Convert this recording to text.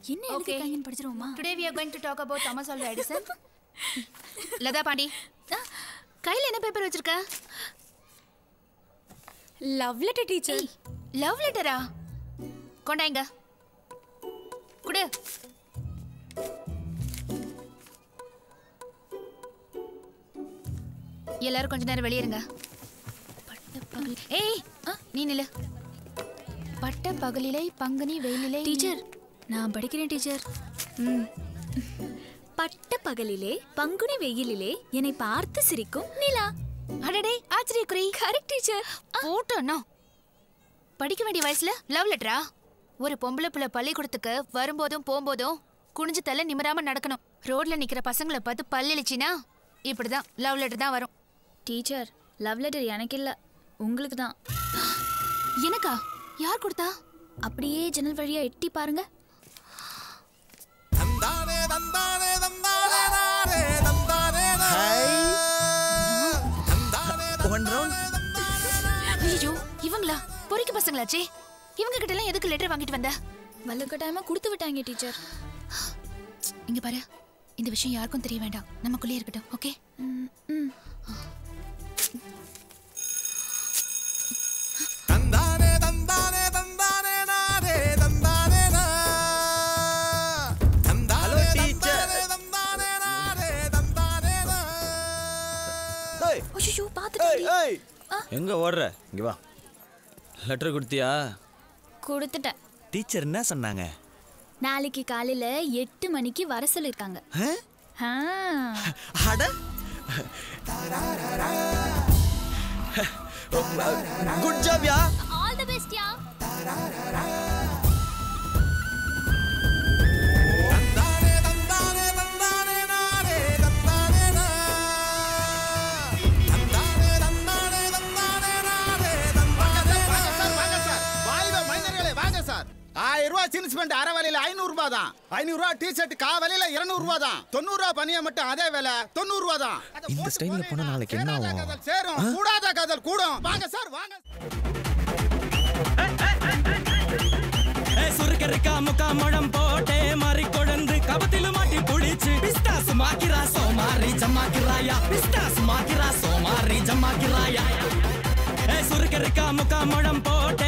என்ன எழுதிருக்காங்கன்னு படிச்சிருவோமா today we are going to talk about Thomas Alva Edison. Latha Pandi ஆ, கையில என்ன பேப்பர் வச்சிருக்க லவ் லெட்டர் டீச்சர் லவ் லெட்டரா கொண்டாங்க குடு எல்லாரும் கொஞ்ச நேரம் வெளியே இருங்க பட்டப்பகல் ஏய் ஆ, நீ நில்லு பட்ட பகலிலை பங்குனி வெயிலிலை டீச்சர் நான் படிக்கிறேன் டீச்சர் ம் பட்ட பகலிலே பங்குனி வெயிலிலே என்னை பார்த்து சிரிக்கும் நிலா அடடே ஆச்சரியக்குறி கரெக்ட் டீச்சர் போட்டோன்னா படிக்க வேண்டிய வயசுல லவ் லெட்டரா ஒரு பொம்பளை பிள்ளை பள்ளிக்கூடத்துக்கு வரும்போதும் போகும்போதும் குனிஞ்சு தலை நிமிராம நடக்கணும் ரோட்ல நிக்கிற பசங்களை பார்த்து பல்லிழிச்சினா இப்படிதான் லவ் லெட்டர் தான் வரும் டீச்சர் லவ் லெட்டர் எனக்கு இல்ல உங்களுக்கு தான் எனக்கா யார் கொடுத்தா அப்படியே ஜன்னல் வழியா எட்டி பாருங்க தந்தானே தந்தானே தந்தானே நானே தந்தானே தந்தானே ஒன் ரவுண்ட் ஐயோ இவங்களா பொறிக்க பசங்களாச்சே இவங்க கிட்ட எல்லாம் எதுக்கு லெட்டர் வாங்கிட்டு வந்த வலுக்கட்டாயமா கொடுத்து விட்டாங்க டீச்சர் இங்க பாரு இந்த விஷயம் யாருக்கும் தெரிய வேண்டாம் நமக்குள்ளே இருக்கட்டும் ஓகே ம், ம். தந்தானே தந்தானே தந்தானே நானே தந்தானே நா தந்தானே தந்தானே தந்தானே நானே தந்தானே நா ஏய் ஐயோ பாத்துட்டேன் ஏய் எங்க ஓடுற இங்க வா லெட்டர் கொடுத்தியா கொடுத்துட்டேன் டீச்சர் என்ன சொன்னாங்க நாளைக்கு காலையில எட்டு மணிக்கு வர சொல்லிருக்காங்க ஆ? ஆ அட good job ya all the best ya தந்தானே தந்தானே தந்தானே நானே தந்தானே நா தந்தானே தந்தானே தந்தானே நானே தந்தானே வாங்க சார் வாங்க சார் வாலிப மைனர்களே வாங்க சார் ஆயிரம் ரூபாய் ஜீன்ஸ் பேண்ட் அரை விலையில ஐநூறு ரூபாய் தான் ஐநூறு ரூபாய் டி ஷர்ட் கா விலையில இருநூறு ரூபாய் தான் தொண்ணூறு ரூபாய் பனியா மட்டும் அதே விலை தொண்ணூறு ரூபாய் தான் இந்த ஸ்டைல்ல போனா நாளைக்கு என்ன சேராத ஆகும்? காதல் சேரும் கூடாத காதல் கூடும் வாங்க சார் வாங்க சுருக்கருக்கா முக்கா முழம் போட்டே மாறி கொடந்து கபத்தில மாட்டி புடிச்சு பிஸ்தாஸ் மாக்கிரா சோமாரி ஜம்மாக்கிராயா பிஸ்தாஸ் மாக்கிரா சோமாரி ஜம்மாக்கிராயா ஏ சுருக்கருக்கா முக்கா முழம் போட்டே